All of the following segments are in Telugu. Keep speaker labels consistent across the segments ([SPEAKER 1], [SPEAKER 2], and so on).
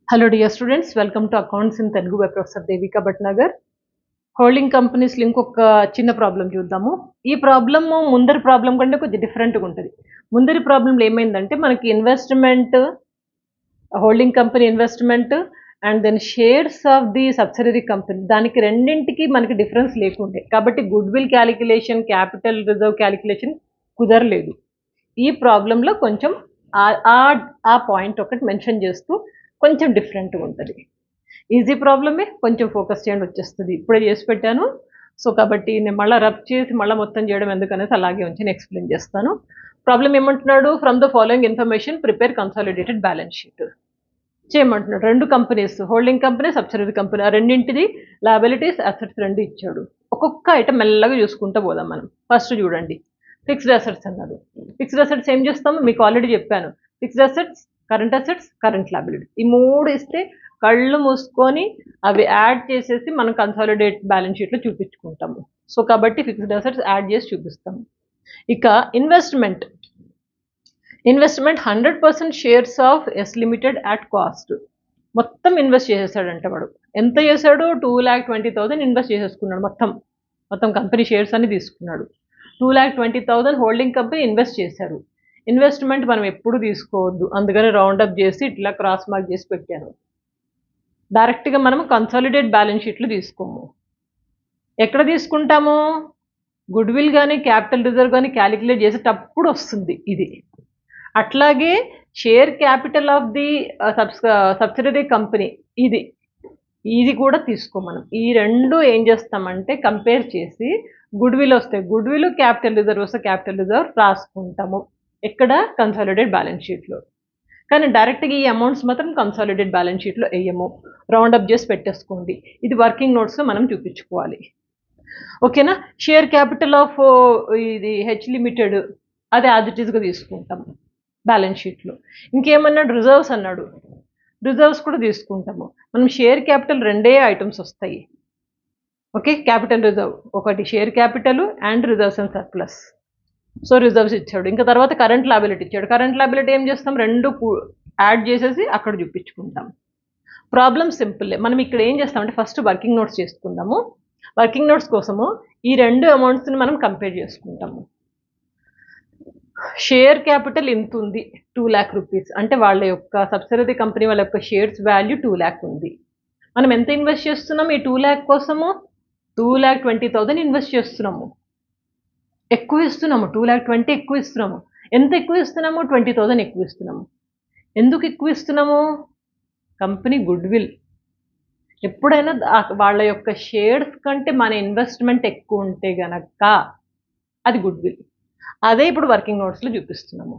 [SPEAKER 1] Hello dear students, welcome to Accounts in Telugu by Professor Devika Bhatnagar. Holding కంపెనీస్లో ఇంకొక చిన్న ప్రాబ్లం చూద్దాము ఈ ప్రాబ్లమ్ ముందరి ప్రాబ్లం కంటే కొంచెం డిఫరెంట్గా ఉంటుంది ముందరి ప్రాబ్లంలో ఏమైందంటే మనకి investment holding company investment and then shares of the subsidiary company దానికి రెండింటికి మనకి డిఫరెన్స్ లేకుండే కాబట్టి goodwill calculation capital reserve calculation కుదరలేదు ఈ ప్రాబ్లంలో కొంచెం ఆ- ఆ- ఆ పాయింట్ ఒకటి మెన్షన్ చేస్తూ కొంచెం డిఫరెంట్గా ఉంటుంది ఈజీ ప్రాబ్లమే కొంచెం ఫోకస్ చేయండి వచ్చేస్తుంది ఇప్పుడే చేసి పెట్టాను సో కాబట్టి నేను మళ్ళీ రబ్ చేసి మళ్ళీ మొత్తం చేయడం ఎందుకనేసి అలాగే ఉంచి నేను ఎక్స్ప్లెయిన్ చేస్తాను ప్రాబ్లం ఏమంటున్నాడు from the following information prepare consolidated balance sheet చేయమంటున్నాడు రెండు companies holding company subsidiary company ఆ రెండింటిది లయబిలిటీస్ అసెట్స్ రెండు ఇచ్చాడు ఒక్కొక్క ఐటమ్ మెల్లగా చూసుకుంటూ పోదాం మనం ఫస్ట్ చూడండి ఫిక్స్డ్ అసెట్స్ అన్నారు ఫిక్స్డ్ అసెట్స్ ఏం చేస్తాము మీకు ఆల్రెడీ చెప్పాను fixed assets current assets current liability ఈ మూడు ఇస్తే కళ్ళు మూసుకొని అవి యాడ్ చేసేసి మనం కన్సాలిడేట్ బ్యాలెన్స్ షీట్లో చూపించుకుంటాము సో కాబట్టి ఫిక్స్డ్ అసెట్స్ యాడ్ చేసి చూపిస్తాము ఇక investment investment hundred percent shares of S limited at cost మొత్తం ఇన్వెస్ట్ చేసేసాడంట వాడు ఎంత చేశాడు two lakh twenty thousand invest చేసేసుకున్నాడు మొత్తం మొత్తం కంపెనీ షేర్స్ అన్ని తీసుకున్నాడు two lakh twenty thousand holding company invest చేశారు ఇన్వెస్ట్మెంట్ మనం ఎప్పుడు తీసుకోవద్దు అందుకని రౌండ్ అప్ చేసి ఇట్లా క్రాస్ మార్క్ చేసి పెట్టాను డైరెక్ట్గా మనం కన్సాలిడేట్ బ్యాలెన్స్ షీట్లు తీసుకోము ఎక్కడ తీసుకుంటాము గుడ్ విల్ కానీ క్యాపిటల్ రిజర్వ్ కానీ క్యాలిక్యులేట్ చేసేటప్పుడు వస్తుంది ఇది అట్లాగే share capital of the subsidiary company ఇది ఇది కూడా తీసుకో మనం ఈ రెండు ఏం చేస్తామంటే కంపేర్ చేసి గుడ్ విల్ వస్తే గుడ్ విల్ క్యాపిటల్ రిజర్వ్ వస్తే క్యాపిటల్ రిజర్వ్ రాసుకుంటాము ఎక్కడ కన్సాలిడేట్ బ్యాలెన్స్ షీట్లో కానీ డైరెక్ట్గా ఈ అమౌంట్స్ మాత్రం కన్సాలిడేట్ బ్యాలెన్స్ షీట్లో వేయము రౌండ్ అప్ చేసి పెట్టేసుకోండి ఇది వర్కింగ్ నోట్స్లో మనం చూపించుకోవాలి ఓకేనా షేర్ క్యాపిటల్ ఆఫ్ ఇది హెచ్ లిమిటెడ్ అది యాజ్ ఇట్ ఈస్గా తీసుకుంటాము బ్యాలెన్స్ షీట్లో ఇంకేమన్నాడు రిజర్వ్స్ అన్నాడు రిజర్వ్స్ కూడా తీసుకుంటాము మనం షేర్ క్యాపిటల్ రెండే ఐటమ్స్ వస్తాయి ఓకే క్యాపిటల్ రిజర్వ్ ఒకటి share capital and reserves and surplus so reserves ఇచ్చాడు ఇంకా తర్వాత కరెంట్ లాబిలిటీ ఇచ్చాడు కరెంట్ లాబిలిటీ ఏం చేస్తాం రెండు యాడ్ చేసేసి అక్కడ చూపించుకుంటాం ప్రాబ్లమ్ సింపుల్ మనం ఇక్కడ ఏం చేస్తామంటే ఫస్ట్ వర్కింగ్ నోట్స్ చేసుకుందాము వర్కింగ్ నోట్స్ కోసము ఈ రెండు అమౌంట్స్ని మనం కంపేర్ చేసుకుంటాము షేర్ క్యాపిటల్ ఇంత ఉంది టూ ల్యాక్ రూపీస్ అంటే వాళ్ళ యొక్క సబ్సిడరీ కంపెనీ వాళ్ళ యొక్క షేర్స్ వాల్యూ టూ ల్యాక్ ఉంది మనం ఎంత ఇన్వెస్ట్ చేస్తున్నాం ఈ టూ ల్యాక్ కోసము two lakh twenty thousand invest చేస్తున్నాము ఎక్కువ ఇస్తున్నాము టూ ల్యాక్ ట్వంటీ ఎక్కువ ఇస్తున్నాము ఎంత ఎక్కువ ఇస్తున్నాము ట్వంటీ థౌజండ్ ఎక్కువ ఇస్తున్నాము ఎందుకు ఎక్కువ ఇస్తున్నాము కంపెనీ గుడ్ విల్ ఎప్పుడైనా దా- వాళ్ళ యొక్క షేర్స్ కంటే మన ఇన్వెస్ట్మెంట్ ఎక్కువ ఉంటే గనక అది గుడ్ విల్ అదే ఇప్పుడు వర్కింగ్ నోట్స్లో చూపిస్తున్నాము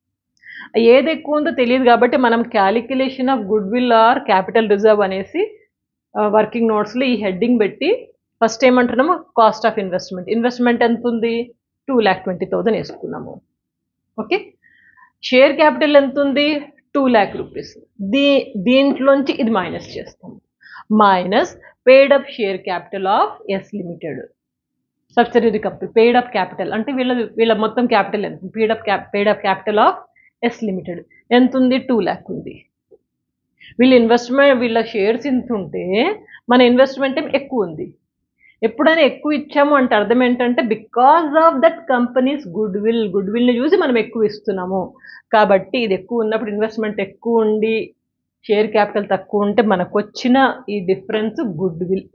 [SPEAKER 1] ఏది ఎక్కువ ఉందో తెలియదు కాబట్టి మనం calculation of goodwill or capital reserve అనేసి వర్కింగ్ నోట్స్లో ఈ హెడ్డింగ్ పెట్టి ఫస్ట్ ఏమంటున్నాము కాస్ట్ ఆఫ్ ఇన్వెస్ట్మెంట్ ఇన్వెస్ట్మెంట్ ఎంత ఉంది టూ ల్యాక్ ట్వంటీ థౌజండ్ వేసుకున్నాము ఓకే షేర్ క్యాపిటల్ ఎంత ఉంది టూ ల్యాక్ రూపీస్ దీ దీంట్లోంచి ఇది మైనస్ చేస్తాము minus paid up share capital of S limited subsidiary company paid up capital అంటే వీళ్ళ వీళ్ళ మొత్తం క్యాపిటల్ ఎంత paid up cap paid up capital of S limited ఎంత ఉంది టూ ల్యాక్ ఉంది వీళ్ళ ఇన్వెస్ట్మెంట్ వీళ్ళ షేర్స్ ఇంత ఉంటే మన ఇన్వెస్ట్మెంట్ ఏం ఎక్కువ ఉంది ఎప్పుడైనా ఎక్కువ ఇచ్చాము అంటే అర్థం ఏంటంటే because of that companies goodwill గుడ్ విల్ని చూసి మనం ఎక్కువ ఇస్తున్నాము కాబట్టి ఇది ఎక్కువ ఉన్నప్పుడు ఇన్వెస్ట్మెంట్ ఎక్కువ ఉండి షేర్ క్యాపిటల్ తక్కువ ఉంటే మనకు వచ్చిన ఈ difference goodwill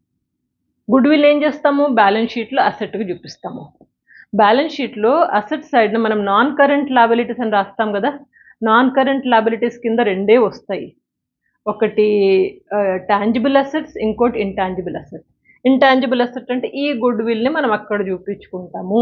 [SPEAKER 1] goodwill ఏం చేస్తాము బ్యాలెన్స్ షీట్లో అసెట్గా చూపిస్తాము బ్యాలెన్స్ షీట్లో అసెట్ సైడ్న మనం నాన్ కరెంట్ లాబిలిటీస్ అని రాస్తాం కదా నాన్ కరెంట్ లాబిలిటీస్ కింద రెండే వస్తాయి ఒకటి టాంజిబుల్ అసెట్స్ ఇంకోటి ఇంటాంజిబుల్ అసెట్ ఇంటాంజిబుల్ అసెట్ అంటే ఈ గుడ్ విల్ని మనం అక్కడ చూపించుకుంటాము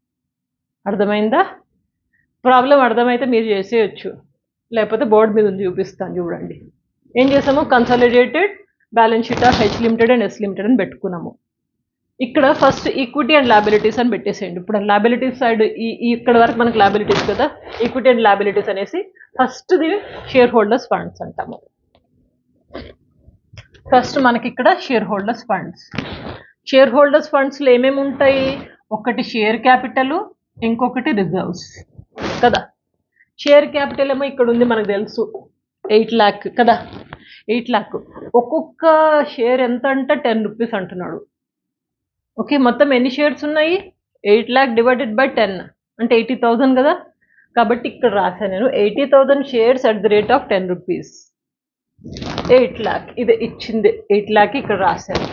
[SPEAKER 1] అర్థమైందా ప్రాబ్లం అర్థమైతే మీరు చేసేయచ్చు లేకపోతే బోర్డు మీద ఉంది చూపిస్తాను చూడండి ఏం చేసాము consolidated balance sheet of H limited and S limited అని పెట్టుకున్నాము ఇక్కడ ఫస్ట్ ఈక్విటీ అండ్ లాబిలిటీస్ అని పెట్టేసేయండి ఇప్పుడు లాబిలిటీస్ సైడ్ ఈ ఈ ఇక్కడ వరకు మనకు లాబిలిటీస్ కదా ఈక్విటీ అండ్ లాబిలిటీస్ అనేసి ఫస్ట్ది షేర్ హోల్డర్స్ ఫండ్స్ అంటాము ఫస్ట్ మనకి ఇక్కడ share holders funds share holders ఫండ్స్లో ఏమేమి ఉంటాయి ఒకటి షేర్ క్యాపిటల్ ఇంకొకటి రిజర్వ్స్ కదా షేర్ క్యాపిటల్ ఏమో ఇక్కడ ఉంది మనకు తెలుసు ఎయిట్ ల్యాక్ కదా ఎయిట్ ల్యాక్ ఒక్కొక్క షేర్ ఎంత అంటే టెన్ రూపీస్ అంటున్నాడు ఓకే మొత్తం ఎన్ని షేర్స్ ఉన్నాయి eight lakh divided by ten అంటే ఎయిటీ థౌజండ్ కదా కాబట్టి ఇక్కడ రాశాను నేను eighty thousand shares at the rate of ten rupees eight lakh ఇది ఇచ్చింది ఎయిట్ ల్యాక్ ఇక్కడ రాశాను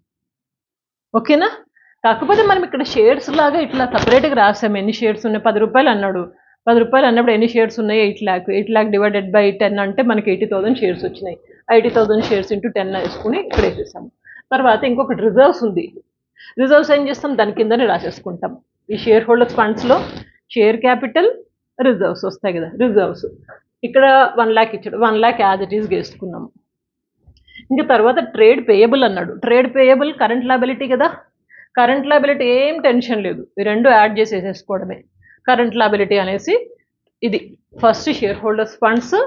[SPEAKER 1] ఓకేనా కాకపోతే మనం ఇక్కడ షేర్స్ లాగా ఇట్లా సపరేట్గా రాసాము ఎన్ని షేర్స్ ఉన్నాయి పది రూపాయలు అన్నాడు పది రూపాయలు అన్నప్పుడు ఎన్ని షేర్స్ ఉన్నాయి eight lakh eight lakh divided by ten అంటే మనకి ఎయిటీ థౌసండ్ షేర్స్ వచ్చినాయి eighty thousand shares into ten వేసుకుని ఇక్కడ వేసేసాము తర్వాత ఇంకొకటి రిజర్వ్స్ ఉంది రిజర్వ్స్ ఏం చేస్తాం దాని కిందనే రాసేసుకుంటాం ఈ షేర్ హోల్డర్స్ ఫండ్స్లో షేర్ క్యాపిటల్ రిజర్వ్స్ వస్తాయి కదా రిజర్వ్స్ ఇక్కడ వన్ ల్యాక్ ఇచ్చాడు one lakh as it is వేసుకున్నాము ఇంకా తర్వాత ట్రేడ్ పేయబుల్ అన్నాడు ట్రేడ్ పేయబుల్ కరెంట్ లాబిలిటీ కదా కరెంట్ లాబిలిటీ ఏం టెన్షన్ లేదు ఈ రెండు యాడ్ చేసి వేసేసుకోవడమే కరెంట్ లాబిలిటీ అనేసి ఇది ఫస్ట్ షేర్ హోల్డర్స్ ఫండ్స్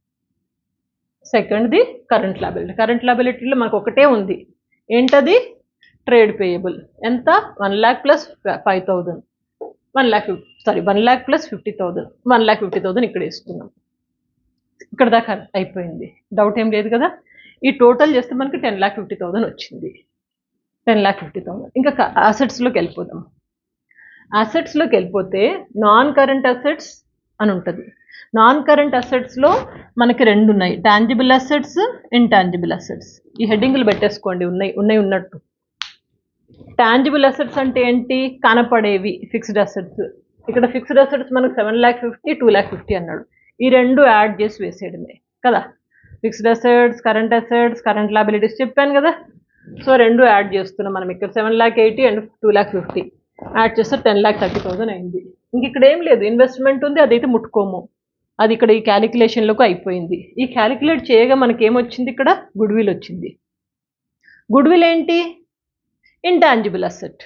[SPEAKER 1] సెకండ్ది కరెంట్ లాబిలిటీ కరెంట్ లాబిలిటీలో మనకు ఒకటే ఉంది ఏంటది ట్రేడ్ పేయబుల్ ఎంత one lakh plus five thousand one lakh sorry one lakh plus fifty thousand one lakh fifty thousand ఇక్కడ వేసుకున్నాం ఇక్కడ దాకా అయిపోయింది డౌట్ ఏం లేదు కదా ఈ టోటల్ చేస్తే మనకి టెన్ ల్యాక్ ఫిఫ్టీ థౌజండ్ వచ్చింది టెన్ ల్యాక్ ఫిఫ్టీ థౌసండ్ ఇంకా అసెట్స్లోకి వెళ్ళిపోదాం అసెట్స్లోకి వెళ్ళిపోతే నాన్ కరెంట్ అసెట్స్ అని ఉంటుంది నాన్ కరెంట్ అసెట్స్లో మనకి రెండు ఉన్నాయి టాంజిబుల్ అసెట్స్ ఇంటాంజిబుల్ అసెట్స్ ఈ హెడ్డింగ్లు పెట్టేసుకోండి ఉన్నాయి ఉన్నాయి ఉన్నట్టు టాంజిబుల్ అసెట్స్ అంటే ఏంటి కనపడేవి ఫిక్స్డ్ అసెట్స్ ఇక్కడ ఫిక్స్డ్ అసెట్స్ మనకు seven lakh fifty two lakh fifty అన్నాడు ఈ రెండు యాడ్ చేసి వేసేయడమే కదా fixed assets current assets current liabilities చెప్పాను కదా సో రెండు యాడ్ చేస్తున్నాం మనం ఇక్కడ seven lakh eighty and two lakh fifty add చేస్తే టెన్ ల్యాక్ థర్టీ థౌసండ్ అయింది ఇంక ఇక్కడ ఏం లేదు ఇన్వెస్ట్మెంట్ ఉంది అదైతే ముట్టుకోము అది ఇక్కడ ఈ క్యాలిక్యులేషన్లోకి అయిపోయింది ఈ క్యాలిక్యులేట్ చేయగా మనకి ఏమొచ్చింది ఇక్కడ గుడ్ విల్ వచ్చింది గుడ్ విల్ ఏంటి ఇంటాంజిబుల్ అసెట్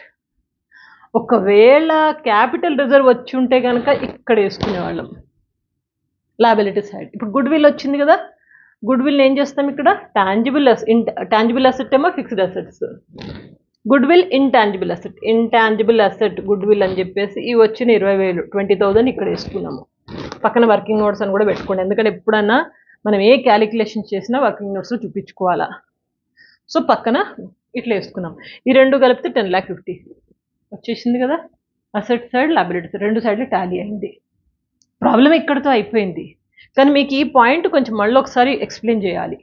[SPEAKER 1] ఒకవేళ క్యాపిటల్ రిజర్వ్ వచ్చి ఉంటే కనుక ఇక్కడ వేసుకునేవాళ్ళం లాబిలిటీ సైడ్ ఇప్పుడు గుడ్ విల్ వచ్చింది కదా గుడ్ విల్ ఏం చేస్తాం ఇక్కడ టాంజిబుల్ టాంజిబుల్ అసెట్ ఏమో fixed assets goodwill intangible asset intangible asset goodwill అని చెప్పేసి ఈ వచ్చిన ఇరవై వేలు ట్వంటీ థౌజండ్ ఇక్కడ వేసుకున్నాము పక్కన వర్కింగ్ నోట్స్ అని కూడా పెట్టుకోండి ఎందుకంటే ఎప్పుడన్నా మనం ఏ క్యాలిక్యులేషన్ చేసినా వర్కింగ్ నోట్స్లో చూపించుకోవాలా సో పక్కన ఇట్లా వేసుకున్నాం ఈ రెండు కలిపితే టెన్ ల్యాక్ ఫిఫ్టీ వచ్చేసింది కదా అసెట్ సైడ్ లాబిలిటీ సైడ్ రెండు సైడ్లు టాలీ అయింది ప్రాబ్లం ఇక్కడితో అయిపోయింది కానీ మీకు ఈ పాయింట్ కొంచెం మళ్ళీ ఒకసారి ఎక్స్ప్లెయిన్ చేయాలి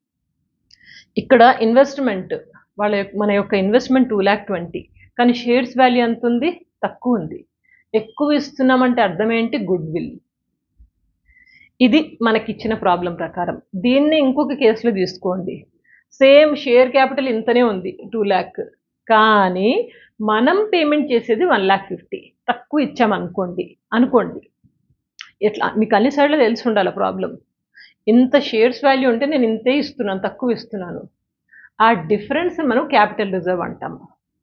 [SPEAKER 1] ఇక్కడ ఇన్వెస్ట్మెంట్ వాళ్ళ యొక్క మన యొక్క ఇన్వెస్ట్మెంట్ టూ ల్యాక్ ట్వంటీ కానీ షేర్స్ వాల్యూ ఎంత ఉంది తక్కువ ఉంది ఎక్కువ ఇస్తున్నామంటే అర్థం ఏంటి గుడ్ విల్ ఇది మనకి ఇచ్చిన ప్రాబ్లం ప్రకారం దీన్ని ఇంకొక కేసులో తీసుకోండి సేమ్ షేర్ క్యాపిటల్ ఇంతనే ఉంది టూ ల్యాక్ కానీ మనం పేమెంట్ చేసేది వన్ ల్యాక్ ఫిఫ్టీ తక్కువ ఇచ్చామనుకోండి అనుకోండి ఎట్లా మీకు అన్ని సైడ్లో తెలిసి ఉండాలి ప్రాబ్లం ఇంత షేర్స్ వాల్యూ ఉంటే నేను ఇంతే ఇస్తున్నాను తక్కువ ఇస్తున్నాను ఆ డిఫరెన్స్ మనం క్యాపిటల్ రిజర్వ్ అంటాము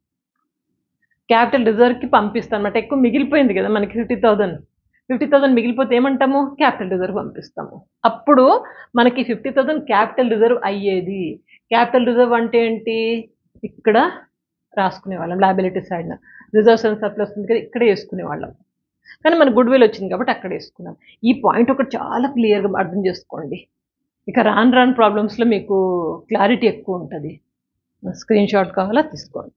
[SPEAKER 1] క్యాపిటల్ రిజర్వ్కి పంపిస్తాను అనమాట ఎక్కువ మిగిలిపోయింది కదా మనకి ఫిఫ్టీ థౌజండ్ ఫిఫ్టీ థౌసండ్ మిగిలిపోతే ఏమంటాము క్యాపిటల్ రిజర్వ్ పంపిస్తాము అప్పుడు మనకి ఫిఫ్టీ థౌసండ్ క్యాపిటల్ రిజర్వ్ అయ్యేది క్యాపిటల్ రిజర్వ్ అంటే ఏంటి ఇక్కడ రాసుకునే వాళ్ళం లాబిలిటీ సైడ్న రిజర్వ్స్ అండ్ సర్ప్లస్ ఉంది కదా ఇక్కడే వేసుకునే వాళ్ళం కానీ మన గుడ్ విల్ వచ్చింది కాబట్టి అక్కడ వేసుకున్నాం ఈ పాయింట్ ఒకటి చాలా క్లియర్గా అర్థం చేసుకోండి ఇక రాన్ రాన్ ప్రాబ్లమ్స్లో మీకు క్లారిటీ ఎక్కువ ఉంటుంది స్క్రీన్ షాట్ కావాలా తీసుకోండి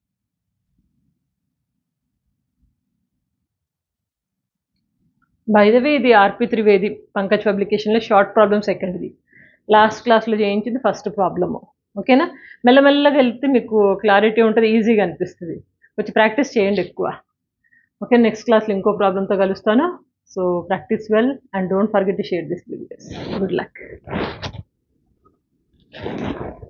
[SPEAKER 1] బైదవే ఇది ఆర్పి త్రివేది పంకజ్ పబ్లికేషన్లో షార్ట్ ప్రాబ్లమ్ సెకండ్ది లాస్ట్ క్లాస్లో చేయించింది ఫస్ట్ ప్రాబ్లము ఓకేనా మెల్లమెల్లగా వెళ్తే మీకు క్లారిటీ ఉంటుంది ఈజీగా అనిపిస్తుంది వచ్చి ప్రాక్టీస్ చేయండి ఎక్కువ ఓకే నెక్స్ట్ క్లాస్లో ఇంకో ప్రాబ్లంతో కలుస్తాను so practice well and don't forget to share this videos good luck